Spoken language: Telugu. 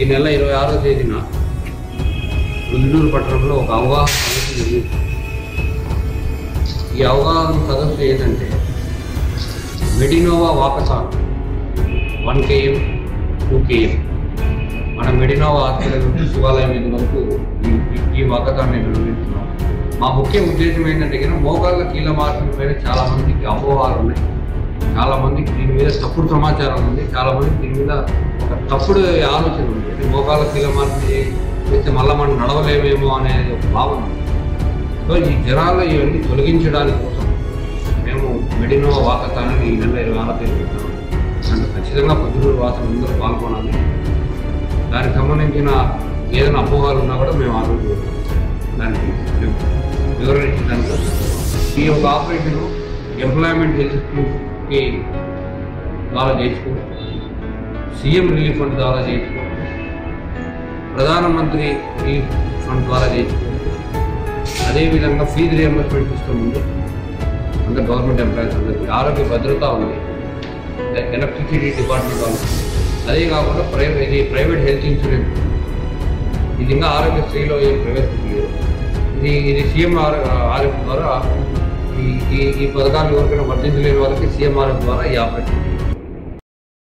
ఈ నెల ఇరవై ఆరో తేదీన రుద్రూరు పట్టణంలో ఒక అవగాహన సదస్సు నిర్వహించాం ఈ అవగాహన సదస్సు ఏంటంటే Medinova walkathon one KM two KM మన మెడినోవా హాస్పిటల్ నుంచి శివాలయం ఇది వరకు ఈ- ఈ- ఈ వాకథాన్ని నిర్వహిస్తున్నాం మా ముఖ్య ఉద్దేశం ఏంటంటే కనుక మోకాళ్ళ కీళ్ళ మార్పుల పైన చాలా మందికి అపోహాలు ఉన్నాయి చాలా మందికి దీని మీద తప్పుడు సమాచారం ఉంది చాలా మందికి దీని మీద ఒక తప్పుడు ఆలోచన ఉంది అంటే మోకాళ్ళ కీళ్ళ మార్పు చేస్తే మళ్ళీ మనం నడవలేమేమో అనేది ఒక భావన ఉంది. సో ఈ జనాలు ఇవన్నీ తొలగించడానికి కోసం మేము మెడినో వాకతానని ఈ నెల ఇరవై ఆరో తేదీ పెట్టాము దాంట్లో ఖచ్చితంగా పొద్దుటూరు వాసన అందరూ పాల్గొనాలి దానికి సంబంధించిన ఏదైనా అపోహాలు ఉన్నా కూడా మేము ఆ రోజు దానికి వివరణ ఇచ్చడానికి వస్తాం. ఈ యొక్క ఆపరేషన్ ఎంప్లాయ్మెంట్ హెల్త్ స్కీమ్కి ద్వారా చేయించుకోవచ్చు సీఎం రిలీఫ్ ఫండ్ ద్వారా చేయించుకోవచ్చు ప్రధానమంత్రి రిలీఫ్ ఫండ్ ద్వారా చేయించుకోవచ్చు అదేవిధంగా ఫీజు రియంబర్స్మెంట్ సిస్టమ్ ఉంది అంటే గవర్నమెంట్ ఎంప్లాయీస్ అందరికీ ఆరోగ్య భద్రత ఉంది ఎలక్ట్రిసిటీ డిపార్ట్మెంట్ వాళ్ళు అదే కాకుండా ప్రైవేట్ ఇది ప్రైవేట్ హెల్త్ ఇన్సూరెన్స్ ఇది ఇంకా ఆరోగ్యశ్రీలో ఏం ప్రవేశపెట్టలేదు ఇది ఇది సీఎం ఆర్ఎఫ్ ద్వారా ఈ ఈ ఈ పథకాలు ఎవరికైనా వర్తించలేని వాళ్ళకి సీఎం ఆర్ఎఫ్ ద్వారా ఈ ఆపరేషన్